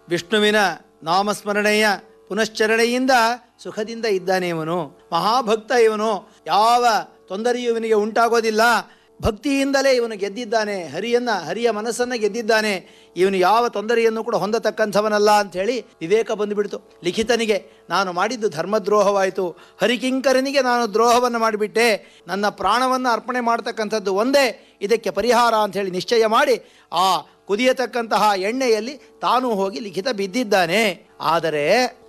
ವಿಷ್ಣುವಿನ ನಾಮಸ್ಮರಣೆಯ ಪುನಶ್ಚರಣೆಯಿಂದ ಸುಖದಿಂದ ಇದ್ದಾನೆ ಇವನು ಮಹಾಭಕ್ತ ಇವನು ಯಾವ ತೊಂದರೆಯೂ ಇವನಿಗೆ ಉಂಟಾಗೋದಿಲ್ಲ ಭಕ್ತಿಯಿಂದಲೇ ಇವನು ಗೆದ್ದಿದ್ದಾನೆ ಹರಿಯನ್ನ ಹರಿಯ ಮನಸ್ಸನ್ನು ಗೆದ್ದಿದ್ದಾನೆ ಇವನು ಯಾವ ತೊಂದರೆಯನ್ನು ಕೂಡ ಹೊಂದತಕ್ಕಂಥವನಲ್ಲ ಅಂಥೇಳಿ ವಿವೇಕ ಬಂದುಬಿಡ್ತು ಲಿಖಿತನಿಗೆ ನಾನು ಮಾಡಿದ್ದು ಧರ್ಮದ್ರೋಹವಾಯಿತು ಹರಿಕಿಂಕರನಿಗೆ ನಾನು ದ್ರೋಹವನ್ನು ಮಾಡಿಬಿಟ್ಟೆ ನನ್ನ ಪ್ರಾಣವನ್ನು ಅರ್ಪಣೆ ಮಾಡ್ತಕ್ಕಂಥದ್ದು ಒಂದೇ ಇದಕ್ಕೆ ಪರಿಹಾರ ಅಂಥೇಳಿ ನಿಶ್ಚಯ ಮಾಡಿ ಆ ಕುದಿಯತಕ್ಕಂತಹ ಎಣ್ಣೆಯಲ್ಲಿ ತಾನು ಹೋಗಿ ಲಿಖಿತ ಬಿದ್ದಿದ್ದಾನೆ ಆದರೆ